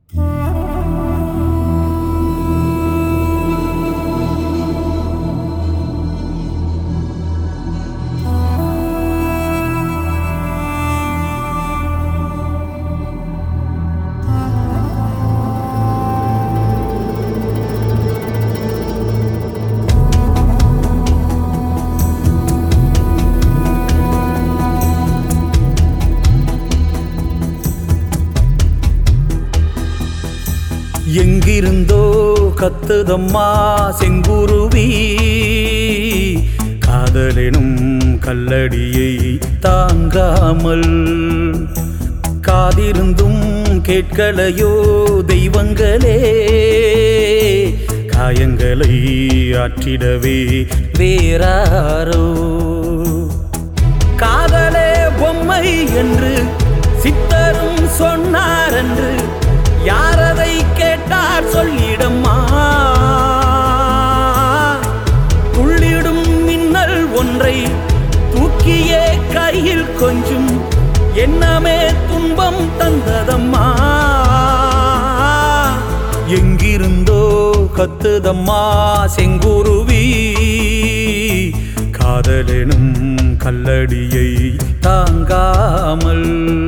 எங்கிருந்தோ கத்துதம்மா செங்குருவி காதலெனும் கல்லடியை தாங்காமல் காதிருந்தும் கேட்கலையோ தெய்வங்களே காயங்களை ஆற்றிடவே வேறாரோ காதலே பொம்மை என்று சித்தரும் சொன்னார் என்று யாரதை கேட்டார் சொல்லிடம்மா துள்ளிடும் மின்னல் ஒன்றை தூக்கியே கையில் கொஞ்சம் என்னமே துன்பம் தந்ததம்மா எங்கிருந்தோ கத்துதம்மா செங்குருவி காதலெனும் கல்லடியை தாங்காமல்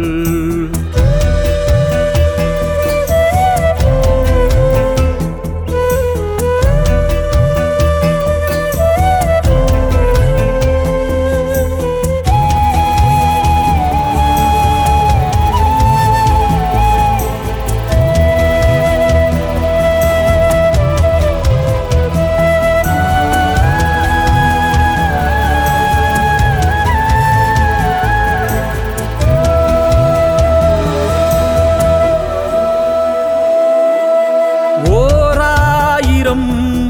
ஓராயிரம்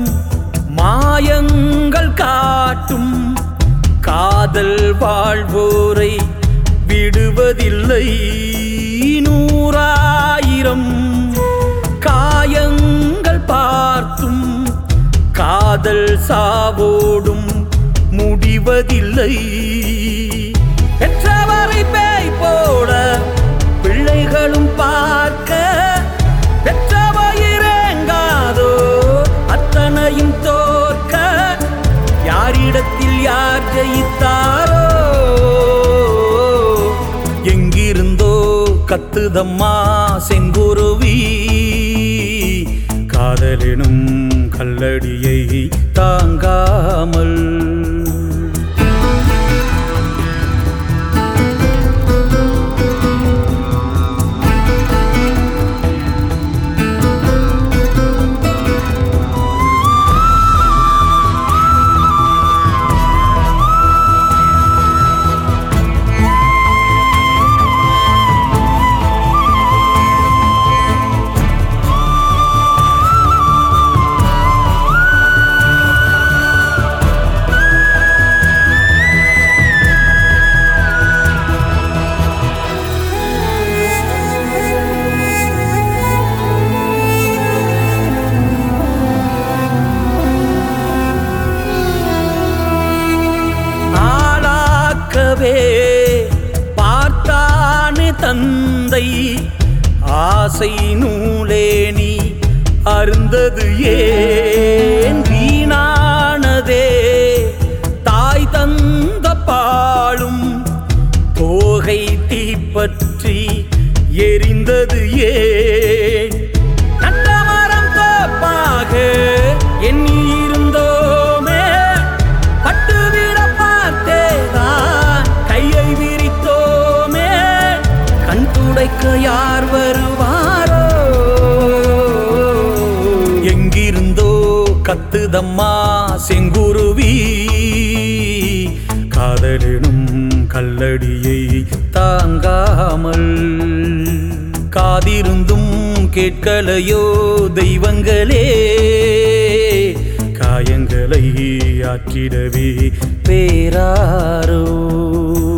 மாயங்கள் காட்டும் காதல் வாழ்வோரை விடுவதில்லை நூறாயிரம் காயங்கள் பார்த்தும் காதல் சாவோடும் முடிவதில்லை பெற்றவரை பேய் போட பிள்ளைகளும் பார்க்க பெற்றவயிரேங்காதோ அத்தனையும் தோற்க யாரிடத்தில் யார் ஜெயித்தாரோ எங்கிருந்தோ கத்துதம்மா செங்குருவி காதலெனும் கல்லடியை தாங்காமல் ஆளாக்கவே பார்த்தானே தந்தை ஆசை நூலே நீ அருந்தது ஏன் வீணானதே தாய் தந்த பாலும் தோகை தீப்பற்றி எரிந்தது ஏன் நட்ட மரம் தோப்பாக எண்ணி இருந்தோமே பட்டுவிட பார்த்தேதான் கையை விரித்தோமே கண் துடைக்க யார் வருவாரோ எங்கிருந்தோ கத்துதம்மா செங்குருவி காதலெனும் கல்லடியை தாங்காமல் காதிருந்தும் கேட்கலையோ தெய்வங்களே காயங்களை ஆற்றிடவே பேராரோ